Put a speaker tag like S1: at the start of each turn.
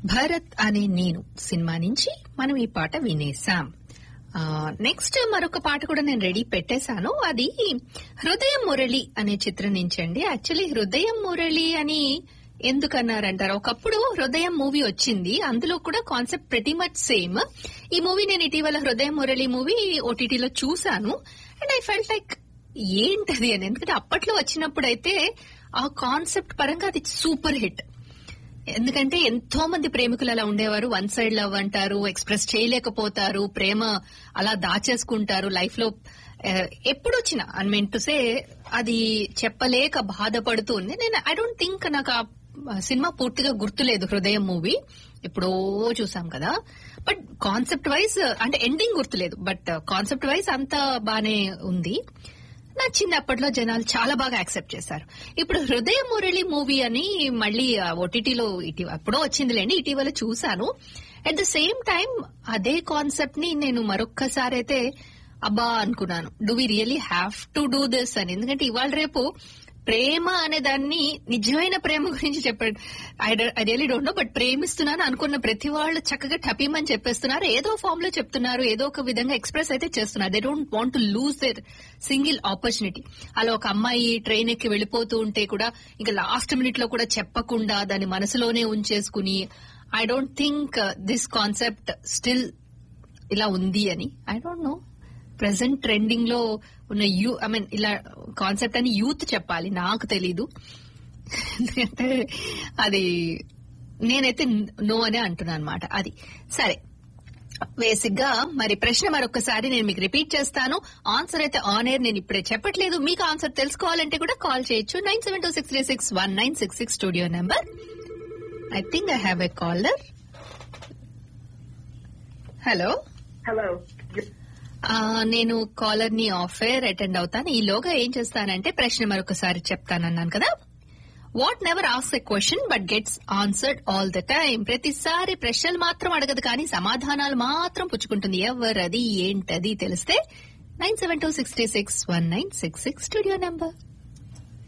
S1: భరత్ అనే నేను సినిమా నుంచి మనం ఈ పాట వినేసాం నెక్స్ట్ మరొక పాట కూడా నేను రెడీ పెట్టేశాను అది హృదయం మురళి అనే చిత్రం నుంచి అండి యాక్చువల్లీ హృదయం మురళి అని ఎందుకన్నారంటారు ఒకప్పుడు హృదయం మూవీ వచ్చింది అందులో కూడా కాన్సెప్ట్ ప్రతి మచ్ సేమ్ ఈ మూవీ నేను ఇటీవల హృదయం మురళి మూవీ ఓటీటీలో చూశాను అండ్ ఐ ఫెల్ట్ లైక్ ఏంటది అని ఎందుకంటే అప్పట్లో వచ్చినప్పుడైతే ఆ కాన్సెప్ట్ పరంగా అది సూపర్ హిట్ ఎందుకంటే ఎంతో మంది ప్రేమికులు అలా ఉండేవారు వన్ సైడ్ లవ్ అంటారు ఎక్స్ప్రెస్ చేయలేకపోతారు ప్రేమ అలా దాచేసుకుంటారు లైఫ్ లో ఎప్పుడు వచ్చినా ఐ మీన్ టు సే అది చెప్పలేక బాధపడుతూ ఉంది నేను ఐ డోంట్ థింక్ నాకు ఆ సినిమా పూర్తిగా గుర్తులేదు హృదయం మూవీ ఎప్పుడో చూసాం కదా బట్ కాన్సెప్ట్ వైజ్ అంటే ఎండింగ్ గుర్తులేదు బట్ కాన్సెప్ట్ వైజ్ అంతా బానే ఉంది నా చిన్నప్పట్లో జనాలు చాలా బాగా యాక్సెప్ట్ చేశారు ఇప్పుడు హృదయ మురళి మూవీ అని మళ్ళీ ఓటీటీలో ఇటీవల ఎప్పుడో వచ్చిందిలేండి ఇటీవల చూశాను అట్ ద సేమ్ టైం అదే కాన్సెప్ట్ ని నేను మరొక్కసారి అయితే అబ్బా అనుకున్నాను do we really have to do this అని ఎందుకంటే ఇవాళ రేపు ప్రేమ అనే దాన్ని నిజమైన ప్రేమ గురించి చెప్పాడు I really don't know but ప్రేమిస్తున్నాను అనుకున్న ప్రతి వాళ్ళు చక్కగా టపీమని చెప్పేస్తున్నారు ఏదో ఫామ్ లో చెప్తున్నారు ఏదో ఒక విధంగా ఎక్స్ప్రెస్ అయితే చేస్తున్నారు they don't want to lose their single opportunity అలా ఒక అమ్మాయి ట్రైన్ ఎక్కి వెళ్ళిపోతూ ఉంటే కూడా ఇంకా లాస్ట్ మినిట్ లో కూడా చెప్పకుండా దాన్ని మనసులోనే ఉంచేసుకుని I don't think this concept still ఇలా ఉంది అని I don't know present trending లో ఉన్న యూ ఐ మీన్ ఇలా కాన్సెప్ట్ అని యూత్ చెప్పాలి నాకు తెలీదు ఎందుకంటే అది నేనైతే నో అనే అంటున్నాను అనమాట అది సరే బేసిక్ గా మరి ప్రశ్న మరొకసారి నేను మీకు రిపీట్ చేస్తాను ఆన్సర్ అయితే ఆన్ ఎయిర్ నేను ఇప్పుడే చెప్పట్లేదు మీకు ఆన్సర్ తెలుసుకోవాలంటే కూడా కాల్ చేయొచ్చు nine seven two six three six one nine six six studio number I think I have a caller hello
S2: hello
S1: నేను కాలర్ ని ఆఫ్ ఎయిర్ అటెండ్ అవుతాను ఈలోగా ఏం చేస్తానంటే ప్రశ్న మరొకసారి చెప్తానన్నాను కదా వాట్ నెవర్ ఆస్ a question but gets answered all the time ప్రతిసారి ప్రశ్నలు మాత్రం అడగదు కానీ సమాధానాలు మాత్రం పుచ్చుకుంటుంది ఎవరది ఏంటది తెలిస్తే nine seven two six three six one nine six six studio number